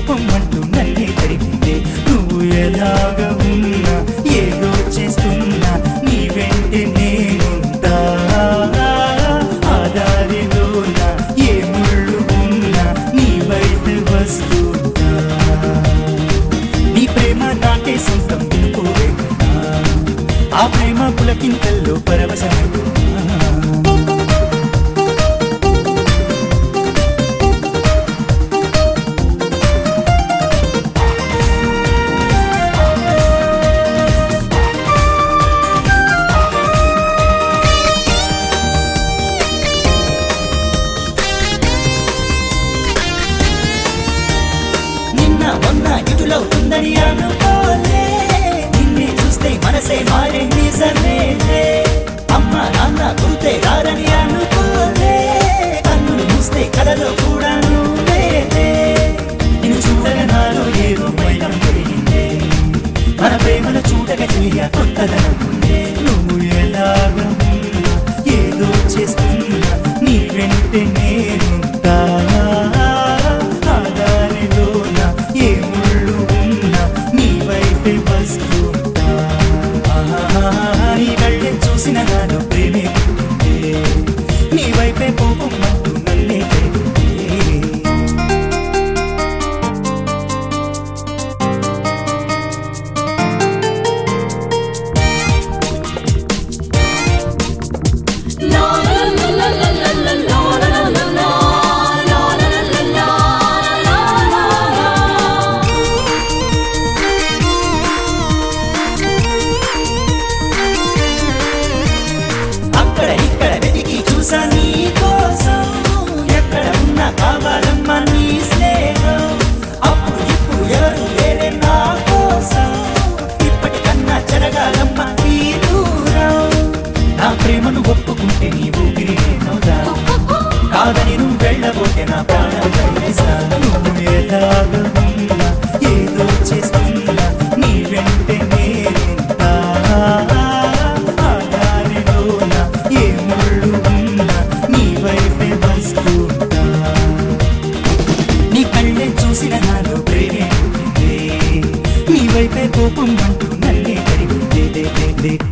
కోపం అంటూ నన్నే తరిగిందే నువ్వు ఎలాగ ఉన్నా ఏదో చేస్తున్నా నీ వెంటే నేనుంటా ఆ దారిలోన ఏ ముళ్ళు ఉన్నా నీ వైపు వస్తుంటా నీ ప్రేమ నాకే సొంతం వినుకోవేనా ఆ ప్రేమ పులకింతల్లో పరవశమైపోనా నిన్న మొన్న ఇటులవుతుందని అనుకోలే నిన్నే చూస్తే మనసే మారే నిజమేలే అమ్మ నాన్న గుర్తే రారని అనుకోలే కన్నులు మూస్తే కలలో కూడా నువ్వేలే నిన్ను చూడగా నాలో ఏదో మైలం పెరిగిందే మన ప్రేమను చూడగా తెలియ కొత్తదనం ఉందే నువ్వు ఎలాగా ఉన్నా ఏదో చేస్తున్నా నీ వెంటే నేనుంటా ఆ దారిలోన ఏ ముళ్ళు ఉన్నా నీ వైపే వస్తుంటా ఆహా, నీ కళ్ళే చూసిన నాలో ప్రేమే పుట్టిందే నీ వైపే కోపం అంటూ నన్నే పెరిగిందే అక్కడ ఇక్కడ వెతికి చూసా నీ కోసం ఎక్కడ ఉన్నా కావాలమ్మా నీ స్నేహం అప్పుడు ఇప్పుడు ఎవరు లేరే నా కోసం ఇప్పటికన్నా జరగాలమ్మా ఈ దూరం నా ప్రేమను ఒప్పుకుంటే నీ ఊపిరి నేనవుదా కాదని నువ్వు వెళ్ళబోతే నా ప్రాణం కలిగిస్తా నువ్వు ఎలాగ ఉన్నా ఏదో చేస్తున్నా నీ వెంటే నేనుంటా ఆ దారిలోన ఏ ముళ్ళు ఉన్నా నీ వైపే వస్తుంటా నీ కళ్ళే చూసిన నాలో ప్రేమే పుట్టిందే నీ వైపే కోపం అంటూ నన్నే కరిగిందే దే దే దే